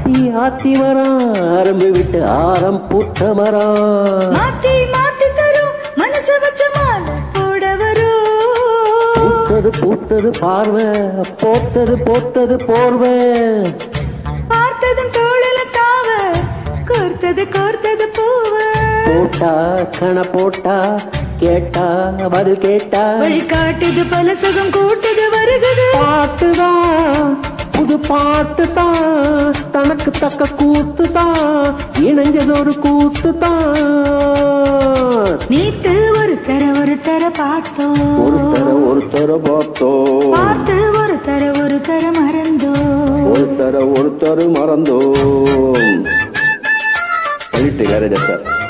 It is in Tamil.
ஆத்தி ஆத்தி மரம் அரும்பு விட்டு ஆரம் பூத்த மரம் மாத்தி மாத்தி தரும் மனச வச்ச மாலை போட வரும் பூத்தது பூத்தது பார்வை போத்தது போத்தது போர்வை பார்த்ததும் தோழல தாவ கோர்த்தது கோர்த்தது பூவ போட்டா கண போட்டா கேட்டா பதில் கேட்டா வழி காட்டுது பல சுகம் கூட்டுது வருகுது பாட்டுதான் புது பாட்டுதான் தனக்கு தக்க கூத்துதான் இணைஞ்சது ஒரு கூத்துதான் நீத்து ஒரு தர ஒரு தர பார்த்தோம் ஒருத்தர ஒருத்தர பார்த்தோம் பார்த்து ஒரு தர ஒரு தர மறந்தோம் ஒருத்தர ஒருத்தர் மறந்தோம் சொல்லிட்டு இளையராஜா சார்